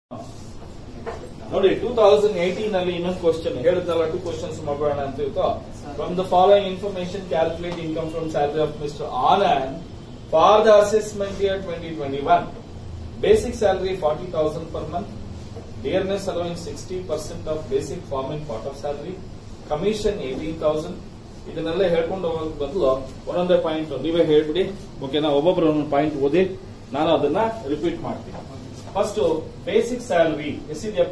ನೋಡಿ two thousand eighteen ಅಲ್ಲಿ ಇನ್ನೊಂದು ಕ್ವಶನ್ ಹೇಳಿದ್ನಲ್ಲ ಟೂ ಕ್ವಶನ್ಸ್ ಮಾಡೋಣ ಅಂತ ಇತ್ತು from the following information calculate income from salary of mister Anand for the assessment year twenty twenty one basic salary forty thousand per month dearness allowance sixty percent of basic forming part of salary commission eighteen thousand ಇದನ್ನೆಲ್ಲ ಹೇಳ್ಕೊಂಡು ಹೋಗೋದ್ ಬದಲು ಒಂದೊಂದೇ point ನೀವೇ ಹೇಳ್ಬಿಡಿ ಓಕೆನಾ ಒಬ್ಬೊಬ್ರು ಒಂದೊಂದು ಪಾಯಿಂಟ್ ಓದಿ ನಾನು ಅದನ್ನ ರಿಪೀಟ್ ಮಾಡ್ತೀನಿ ಫಸ್ಟ್ ಬೇಸಿಕ್ ಸ್ಯಾಲರಿ ಎಷ್ಟಿದೆಯಪ್ಪ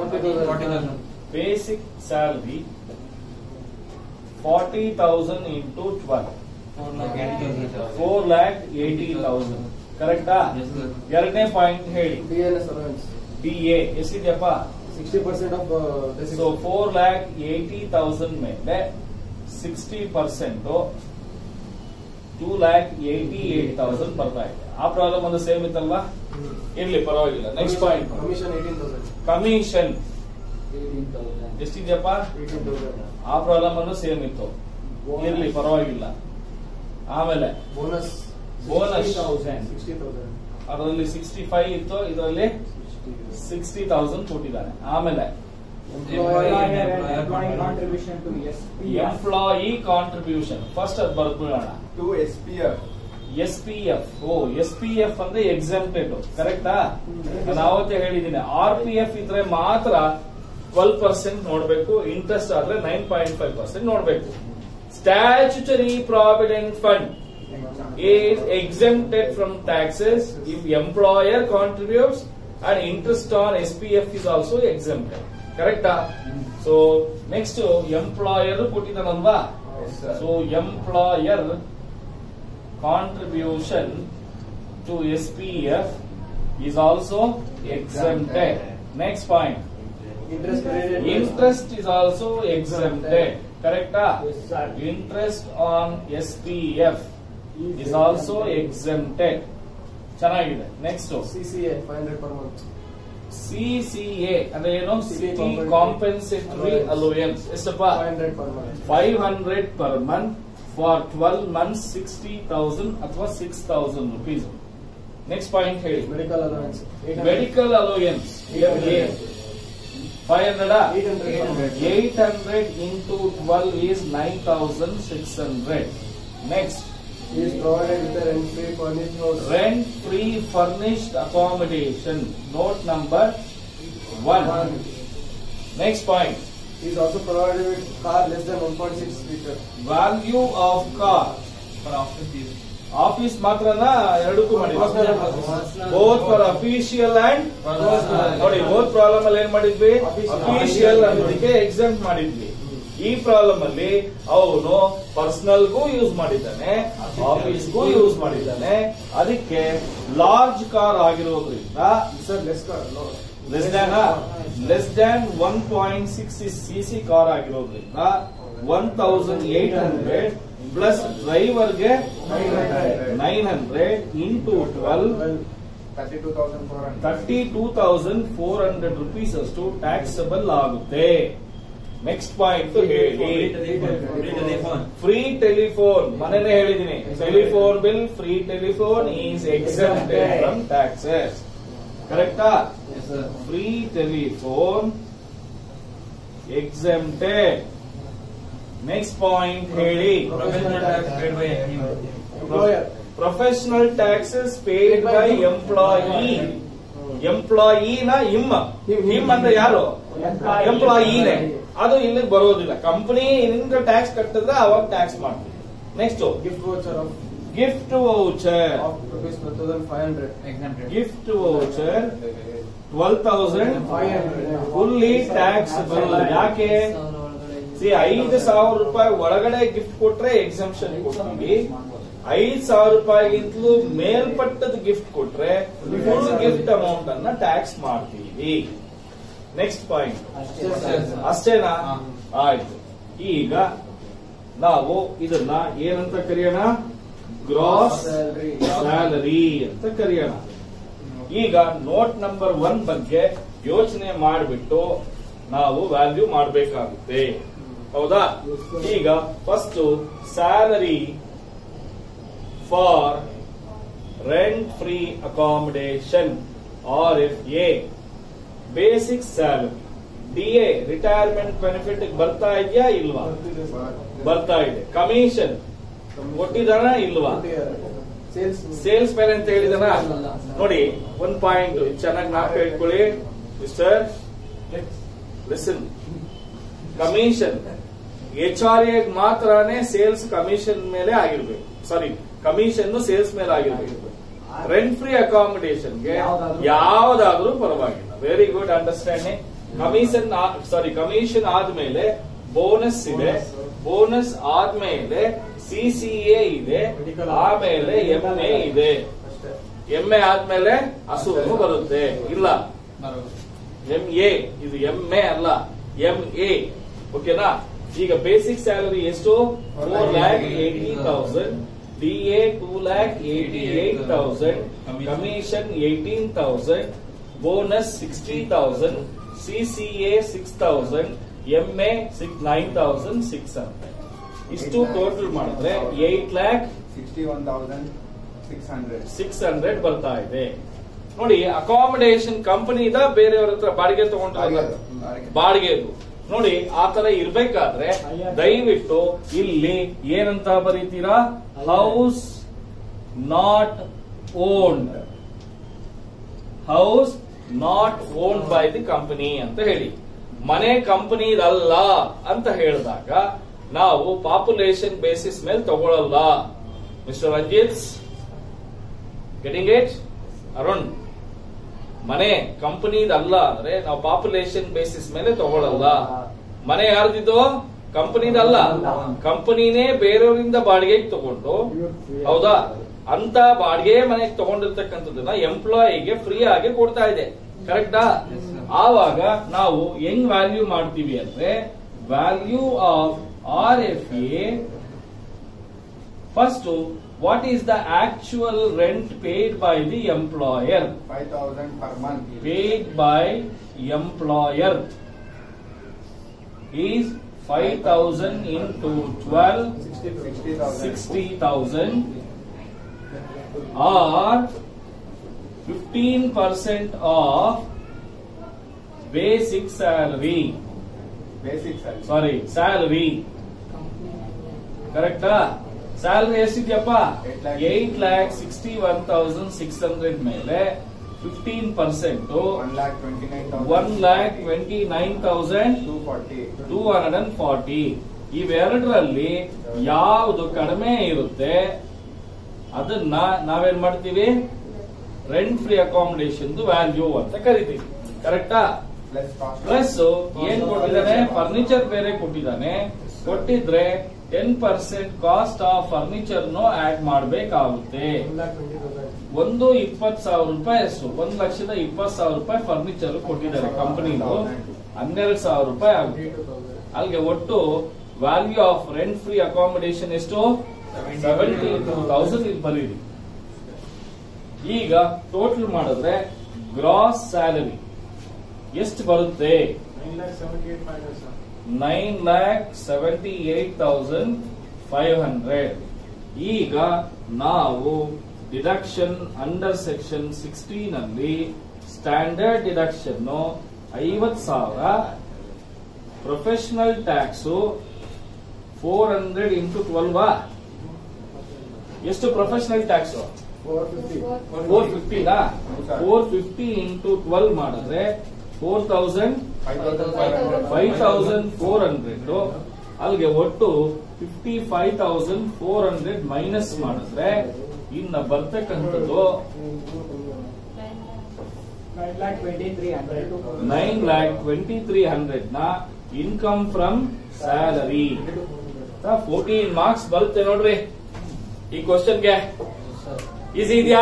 basic salary forty thousand into twelve four lakh eighty thousand ಕರೆಕ್ಟಾ ಎರಡನೇ ಪಾಯಿಂಟ್ ಹೇಳಿ DNS allowance. ಡಿ ಎ ಎಷ್ಟಿದೆಯಪ್ಪ 60% of uh, basic. So four lakh eighty thousand ಮೇಲೆ sixty percent two lakh eighty eight thousand ಬರ್ತಾ ಇದೆ ಆ ಪ್ರಾಬ್ಲಮ್ ಒಂದು ಸೇಮ್ ಇತ್ತಲ್ವಾ ಇರ್ಲಿ ಪರವಾಗಿಲ್ಲ ನೆಕ್ಸ್ಟ್ ಪಾಯಿಂಟ್ Commission 18,000. ಕಮಿಷನ್ ಎಷ್ಟಿದೆಯಪ್ಪ 18,000. ಆ ಪ್ರಾಬ್ಲಮ್ ಅನ್ನು ಸೇಮ್ ಇತ್ತು ಇರ್ಲಿ ಪರವಾಗಿಲ್ಲ ಆಮೇಲೆ Bonus. Bonus. 60,000. 60,000. ಅದರಲ್ಲಿ ಸಿಕ್ಸ್ಟಿ ಫೈವ್ ಇತ್ತು ಇದರಲ್ಲಿ ಸಿಕ್ಸ್ಟಿ ತೌಸಂಡ್ ಕೊಟ್ಟಿದ್ದಾನೆ ಆಮೇಲೆ Employee contribution to SPF. Employee contribution first ಅದು ಬರ್ಬಿಡೋಣ to S P F S P F oh S P F ಅಂದ್ರೆ ಎಕ್ಸೆಂಪ್ಟೆಡ್ ಕರೆಕ್ಟಾ ನಾನು ಅವತ್ತೇ ಹೇಳಿದ್ದೀನಿ ಆರ್ ಪಿ ಎಫ್ ಇದ್ರೆ ಮಾತ್ರ ಟ್ವೆಲ್ ಪರ್ಸೆಂಟ್ ನೋಡ್ಬೇಕು ಇಂಟ್ರೆಸ್ಟ್ ಆದ್ರೆ ನೈನ್ ಪಾಯಿಂಟ್ ಫೈವ್ ಪರ್ಸೆಂಟ್ ನೋಡ್ಬೇಕು statutory provident fund is exempted from taxes if employer contributes and interest on SPF is also exempted. ಕರೆಕ್ಟಾ ಸೊ ನೆಕ್ಸ್ಟ್ ಎಂಪ್ಲಾಯರ್ ಕೊಟ್ಟಿದ್ದಾನಲ್ವಾ so employer contribution to S P F is also exempted. Next point. Interest credited. Interest is also exempted. Correcta? Yes, sir. Interest on SPF is also exempted. ಚೆನ್ನಾಗಿದೆ next CCA 500 per month. C C A ಅಂದ್ರೆ ಏನು City city Compensatory compensatory allowance ಎಷ್ಟಪ್ಪ 500 per month. Five hundred per month for twelve months sixty thousand ಅಥವಾ six thousand rupees next point ಹೇಳಿ Medical allowance. 800. Medical allowance five hundred 800. Eight hundred into twelve is nine thousand six hundred next He is provided with a rent-free furnished house. rent free furnished accommodation note number one next point He is also provided with car less than 1.6 liter. value of car office ಮಾತ್ರನಾ ಎರಡಕ್ಕೂ Personal. ಮಾಡಿದ್ವಿ both for official and ನೋಡಿ both problem ಅಲ್ಲಿ ಏನ್ ಮಾಡಿದ್ವಿ Official. Official ಅನ್ನೋದಕ್ಕೆ exam ಮಾಡಿದ್ವಿ ಈ ಪ್ರಾಬ್ಲಮ್ ಅಲ್ಲಿ ಅವನು ಪರ್ಸನಲ್ಗೂ ಯೂಸ್ ಮಾಡಿದ್ದಾನೆ ಆಫೀಸ್ಗೂ ಯೂಸ್ ಮಾಡಿದ್ದಾನೆ ಅದಕ್ಕೆ ಲಾರ್ಜ್ ಕಾರ್ ಆಗಿರೋದ್ರಿಂದ Sir, less car. No. Less than less than one point six C C car ಆಗಿರೋದ್ರಿಂದ one thousand eight hundred plus ಡ್ರೈವರ್ಗೆ nine hundred into twelve thirty two thousand four hundred thirty two thousand four hundred rupees ಅಷ್ಟು taxable ಆಗುತ್ತೆ next point ಹೇಳಿ free telephone ಮನೇನೆ ಹೇಳಿದೀನಿ telephone bill free telephone is excepted from taxes ಕರೆಕ್ಟಾ free telephone exempted next point ಹೇಳಿ Employer. Professional taxes paid by employee ಎಂಪ್ಲಾಯಿನ ಇಮ್ him ಅಂದ್ರೆ ಯಾರು ಎಂಪ್ಲಾಯಿನೇ ಅದು ಇಲ್ಲಿಗೆ ಬರೋದಿಲ್ಲ ಕಂಪನಿ ನಿಮ್ಗೆ ಟ್ಯಾಕ್ಸ್ ಕಟ್ಟಿದ್ರೆ ಅವಾಗ ಟ್ಯಾಕ್ಸ್ ಮಾಡ್ತೀವಿ next Gift voucher of, gift voucher of rupees 12,500. Gift voucher twelve thousand 500. Fully taxable ಯಾಕೆ ಸಿ ಐದು ಸಾವಿರ ರೂಪಾಯಿ ಒಳಗಡೆ ಗಿಫ್ಟ್ ಕೊಟ್ರೆ ಎಕ್ಸಂಪ್ಷನ್ ಕೊಡ್ತೀವಿ ಐದ್ ಸಾವಿರ ರೂಪಾಯಿಗಿಂತಲೂ ಮೇಲ್ಪಟ್ಟದ ಗಿಫ್ಟ್ ಕೊಟ್ರೆ ಫುಲ್ ಗಿಫ್ಟ್ ಅಮೌಂಟ್ ಅನ್ನ ಟ್ಯಾಕ್ಸ್ ಮಾಡ್ತೀವಿ ನೆಕ್ಸ್ಟ್ ಪಾಯಿಂಟ್ ಅಷ್ಟೇನಾ ಆಯ್ತು ಈಗ ನಾವು ಇದನ್ನ ಏನಂತ ಕರೆಯೋಣ ಗ್ರಾಸ್ Salary. ಸ್ಯಾಲರಿ ಅಂತ ಕರೆಯೋಣ ಈಗ ನೋಟ್ ನಂಬರ್ ಒನ್ ಬಗ್ಗೆ ಯೋಚನೆ ಮಾಡಿಬಿಟ್ಟು ನಾವು ವ್ಯಾಲ್ಯೂ ಮಾಡಬೇಕಾಗುತ್ತೆ ಹೌದಾ ಈಗ first salary for rent free accommodation or if A basic salary D A retirement benefit ಬರ್ತಾ ಇದೆಯಾ ಇಲ್ವಾ ಬರ್ತಾ ಇದೆ ಕಮಿಷನ್ ಕೊಟ್ಟಿದಾನ ಇಲ್ವಾ ಸೇಲ್ಸ್ ಸೇಲ್ಸ್ ಮೇಲೆ ಅಂತ ಹೇಳಿದಾನ ನೋಡಿ ಒಂದ್ ಪಾಯಿಂಟ್ ಚೆನ್ನಾಗಿ ನಾಲ್ಕು ಹೇಳ್ಕೊಳ್ಳಿ mister listen commission H R A ಮಾತ್ರನೇ ಸೇಲ್ಸ್ ಕಮಿಷನ್ ಮೇಲೆ ಆಗಿರ್ಬೇಕು ಸಾರಿ ಕಮಿಷನ್ ಸೇಲ್ಸ್ ಮೇಲೆ ಆಗಿರ್ಬೇಕು ರೆಂಟ್ ಫ್ರೀ ಅಕಾಮಿಡೇಷನ್ಗೆ ಯಾವ್ದಾದ್ರು- ಯಾವ್ದಾದ್ರೂ ಪರವಾಗಿಲ್ಲ very good understanding commission sorry commission ಆದ್ಮೇಲೆ ಬೋನಸ್ ಇದೆ ಬೋನಸ್ ಆದ್ಮೇಲೆ ಸಿ ಸಿ ಎ ಇದೆ ಆಮೇಲೆ ಎಂ ಎ ಇದೆ ಅಷ್ಟೇ ಎಂ ಎ ಆದ್ಮೇಲೆ ಹಸುವು ಬರುತ್ತೆ ಇಲ್ಲ ಎಂ ಎ ಇದು ಎಂ ಎ ಅಲ್ಲ ಎಂ ಎ ಓಕೆನಾ ಈಗ ಬೇಸಿಕ್ ಸ್ಯಾಲರಿ ಎಷ್ಟು four lakh eighty thousand D A two lakh eighty eight thousand commission eighteen thousand bonus sixty thousand CCA six thousand M A six nine thousand six hundred ಇಷ್ಟು total ಮಾಡಿದ್ರೆ eight lakh sixty one thousand six hundred six hundred ಬರ್ತಾ ಇದೆ ನೋಡಿ accommodation company ಇದ ಬೇರೆಯವ್ರ ಹತ್ರ ಬಾಡಿಗೆ ತಗೊಂಡ್ರಲ್ಲ ಬಾಡಿಗೆದು ನೋಡಿ ಆ ತರ ಇರ್ಬೇಕಾದ್ರೆ ದಯವಿಟ್ಟು ಇಲ್ಲಿ ಏನಂತ ಬರೀತೀರಾ house not owned house not owned by the company ಅಂತ ಹೇಳಿ ಮನೆ ಕಂಪನಿದಲ್ಲ ಅಂತ ಹೇಳಿದಾಗ ನಾವು ಪಾಪ್ಯುಲೇಷನ್ ಬೇಸಿಸ್ ಮೇಲೆ ತಗೊಳ್ಳಲ್ಲ mister Ranjit getting it Arun ಮನೆ ಕಂಪನಿದಲ್ಲ ಅಂದ್ರೆ ನಾವು ಪಾಪ್ಯುಲೇಷನ್ ಬೇಸಿಸ್ ಮೇಲೆ ತಗೊಳ್ಳಲ್ಲ ಮನೆ ಯಾರ್ದಿದ್ದು ಕಂಪನಿದಲ್ಲ ಕಂಪನಿನೇ ಬೇರೆಯವರಿಂದ ಬಾಡಿಗೆಗೆ ತಗೊಂಡು ಹೌದಾ ಅಂತ ಬಾಡಿಗೆ ಮನೆಗೆ ತಗೊಂಡಿರ್ತಕ್ಕಂಥದ್ದನ್ನ ಎಂಪ್ಲಾಯಿಗೆ ಫ್ರೀ ಆಗಿ ಕೊಡ್ತಾ ಇದೆ ಕರೆಕ್ಟಾ ಆವಾಗ ನಾವು ಹೆಂಗ್ ವ್ಯಾಲ್ಯೂ ಮಾಡ್ತೀವಿ ಅಂದ್ರೆ value of R F A first what is the actual rent paid by the employer five thousand per month paid by employer is 5000 into 12 sixty thousand 60000 or 15% of basic salary basic sir sorry salary ಕರೆಕ್ಟಾ salary ಎಷ್ಟಿದ್ಯಪ್ಪ Eight lakh. Eight lakh sixty one thousand six hundred ಮೇಲೆ fifteen percent one lakh twenty nine one lakh twenty nine thousand two forty two hundred and forty ಇವೆರಡರಲ್ಲಿ ಯಾವುದು ಕಡಿಮೆ ಇರುತ್ತೆ ಅದನ್ನ ನಾವೇನ್ ಮಾಡ್ತೀವಿ ರೆಂಟ್ ಫ್ರೀ ಅಕಾಮಿಡೇಷನ್ ವ್ಯಾಲ್ಯೂ ಅಂತ ಕರಿತೀವಿ ಕರೆಕ್ಟಾ ಪ್ಲಸ್ ಕಾಸ್ಟ್ ಪ್ಲಸ್ ಏನ್ ಕೊಟ್ಟಿದ್ದಾನೆ ಫರ್ನಿಚರ್ ಬೇರೆ ಕೊಟ್ಟಿದ್ದಾನೆ ಕೊಟ್ಟಿದ್ರೆ ten percent cost of furniture ನು ಆಡ್ ಮಾಡಬೇಕಾಗುತ್ತೆ ಒಂದು ಇಪ್ಪತ್ ಸಾವಿರ ರೂಪಾಯಿ ಅಷ್ಟು ಒಂದ್ ಲಕ್ಷದ ಇಪ್ಪತ್ ಸಾವಿರ ರೂಪಾಯಿ ಫರ್ನಿಚರ್ ಕೊಟ್ಟಿದ್ದಾರೆ ಕಂಪನಿದು ಹನ್ನೆರಡು ಸಾವಿರ ರೂಪಾಯಿ ಆಗುತ್ತೆ ಅಲ್ಲಿಗೆ ಒಟ್ಟು value of rent free accommodation ಎಷ್ಟು ಸೆವೆಂಟಿ ಟೂ ತೌಸಂಡ್ ಇಲ್ಲಿ ಬರೀರಿ ಈಗ ಟೋಟಲ್ ಮಾಡಿದ್ರೆ ಗ್ರಾಸ್ ಸ್ಯಾಲರಿ ಎಷ್ಟು ಬರುತ್ತೆ nine lakh seventy eight thousand five hundred ಈಗ ನಾವು ಡಿಡಕ್ಷನ್ ಅಂಡರ್ ಸೆಕ್ಷನ್ ಸಿಕ್ಸ್ಟೀನ್ ಅಲ್ಲಿ ಸ್ಟ್ಯಾಂಡರ್ಡ್ ಡಿಡಕ್ಷನ್ ಐವತ್ ಸಾವಿರ professional tax four hundred into ಟ್ವೆಲ್ವಾ ಎಷ್ಟು ಪ್ರೊಫೆಷನಲ್ ಟ್ಯಾಕ್ಸ್ ಫೋರ್ ಫಿಫ್ಟಿನಾ ಫೋರ್ ಫಿಫ್ಟಿ ಇಂಟು ಟ್ವೆಲ್ವ್ ಮಾಡಿದ್ರೆ four thousand five thousand five hundred five thousand four hundred ಅಲ್ಲಿಗೆ ಒಟ್ಟು fifty five thousand four hundred minus ಮಾಡಿದ್ರೆ ಇನ್ನ ಬರ್ತಕ್ಕಂಥದ್ದು nine lakh twenty three hundred ನ income from salary fourteen marks ಬರುತ್ತೆ ನೋಡ್ರಿ ಈ ಕ್ವಶನ್ಗೆ ಈಸಿ ಇದೆಯಾ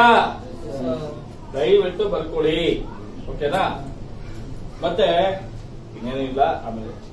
ದಯವಿಟ್ಟು ಬರ್ಕೊಳ್ಳಿ ಓಕೆನಾ ಮತ್ತೆ ಇನ್ನೇನು ಇಲ್ಲ ಆಮೇಲೆ